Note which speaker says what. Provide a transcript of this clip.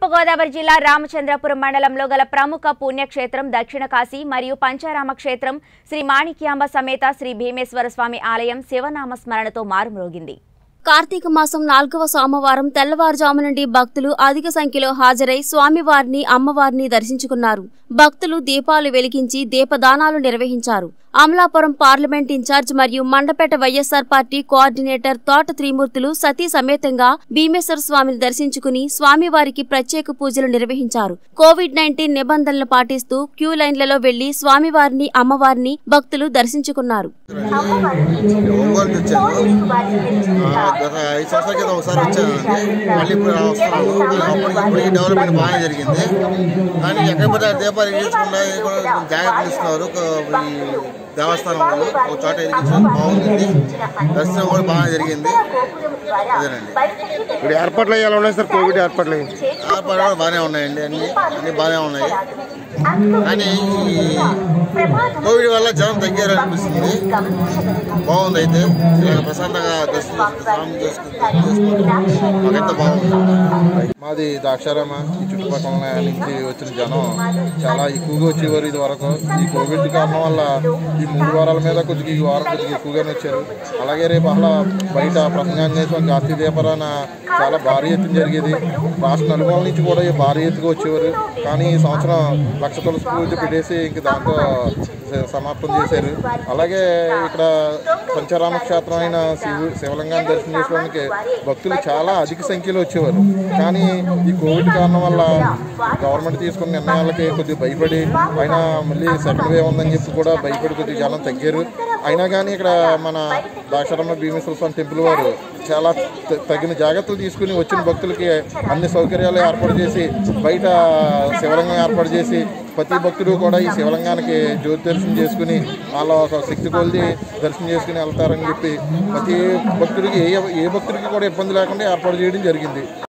Speaker 1: తూర్పుగోదావరి జిల్లా రామచంద్రపురం మండలంలో గల ప్రముఖ పుణ్యక్షేత్రం దక్షిణ కాశీ మరియు పంచారామ క్షేత్రం శ్రీ మాణిక్యాంబ సమేత శ్రీ భీమేశ్వర స్వామి ఆలయం శివనామ స్మరణతో మారుమ్రోగింది
Speaker 2: కార్తీక మాసం నాలుగవ సోమవారం తెల్లవారుజాము నుండి భక్తులు అధిక సంఖ్యలో హాజరై స్వామివారిని అమ్మవారిని దర్శించుకున్నారు భక్తులు దీపాలు వెలిగించి దీపదానాలు నిర్వహించారు అమలాపురం పార్లమెంట్ ఇన్ఛార్జ్ మరియు మండపేట వైఎస్ఆర్ పార్టీ కోఆర్డినేటర్ తోట త్రిమూర్తులు సతీ సమేతంగా భీమేశ్వర స్వామిని దర్శించుకుని స్వామివారికి ప్రత్యేక పూజలు నిర్వహించారు కోవిడ్ నైన్టీన్ నిబంధనలు పాటిస్తూ క్యూ లైన్లలో వెళ్లి స్వామివారిని అమ్మవారిని భక్తులు దర్శించుకున్నారు
Speaker 3: ఒంగోలు నుంచి వచ్చాను ఆ, గత ఐదు సంవత్సరాల క్రితం ఒకసారి వచ్చానండి మళ్ళీ ఇప్పుడు వస్తున్నాను అప్పటికి ఇప్పటికి డెవలప్మెంట్ బాగానే జరిగింది కానీ ఎక్కడ పడితే అక్కడ దీపాలు ఎగిరించకుండా ఇది కూడా కొంచెం జాగ్రత్తలు ఇస్తున్నారు ఒక ఈ దేవస్థానం వాళ్ళు ఒక చోట ఎదిగించడం బాగుంది దర్శనం కూడా బాగా జరిగింది అదేనండి
Speaker 4: ఇప్పుడు ఏర్పాట్లు ఎలా ఉన్నాయి సార్ కోవిడ్ ఏర్పాట్లు
Speaker 3: ఏర్పాట్లు కూడా బాగానే ఉన్నాయండి అన్ని అన్ని బాగానే ఉన్నాయి కానీ ఈ కోవిడ్ వల్ల జనం తగ్గారు అనిపిస్తుంది బాగుంది అయితే ఇలా ప్రశాంతంగా దర్శనం స్నానం చేసుకుంటే మాకైతే బాగుంది
Speaker 4: మాది ద్రాక్షారామ ఈ చుట్టుపక్కల నుంచి వచ్చిన జనం చాలా ఎక్కువగా వచ్చేవారు ఇది వరకు ఈ కోవిడ్ కారణం వల్ల ఈ మూడు వారాల మీద కొద్దిగా ఈ వారం కొద్దిగా ఎక్కువగానే వచ్చారు అలాగే రేపు అసలు బయట ప్రసంగాంజనేశ్వరం కార్తీక దీపారాయణ చాలా భారీ ఎత్తున జరిగేది రాష్ట్ర నలుమూల నుంచి కూడా ఈ భారీ ఎత్తుగా వచ్చేవారు కానీ ఈ సంవత్సరం లక్ష తులసి పూజ పెట్టేసి ఇంక దాంతో స- సమాప్తం చేశారు అలాగే ఇక్కడ పంచరామ క్షేత్రం అయిన శివు శివలింగాన్ని దర్శనం చేసుకోవడానికి భక్తులు చాలా అధిక సంఖ్యలో వచ్చేవారు కానీ ఈ కోవిడ్ కారణం వల్ల గవర్నమెంట్ తీసుకున్న నిర్ణయాలకి కొద్దిగా భయపడి అయినా మళ్ళీ సెకండ్ వేవ్ ఉందని చెప్పి కూడా భయపడి కొద్దిగా జనం తగ్గారు అయినా కానీ ఇక్కడ మన దాక్షరమ్మ భీమేశ్వర స్వామి టెంపుల్ వారు చాలా త- తగిన జాగ్రత్తలు తీసుకుని వచ్చిన భక్తులకి అన్ని సౌకర్యాలు ఏర్పాటు చేసి బయట శివలింగం ఏర్పాటు చేసి ప్రతి భక్తుడు కూడా ఈ శివలింగానికి జ్యోతి దర్శనం చేసుకుని వాళ్ళ ఒక శక్తి కొలిది దర్శనం చేసుకుని వెళ్తారని చెప్పి ప్రతి భక్తుడికి ఏ ఏ భక్తుడికి కూడా ఇబ్బంది లేకుండా ఏర్పాటు చేయడం జరిగింది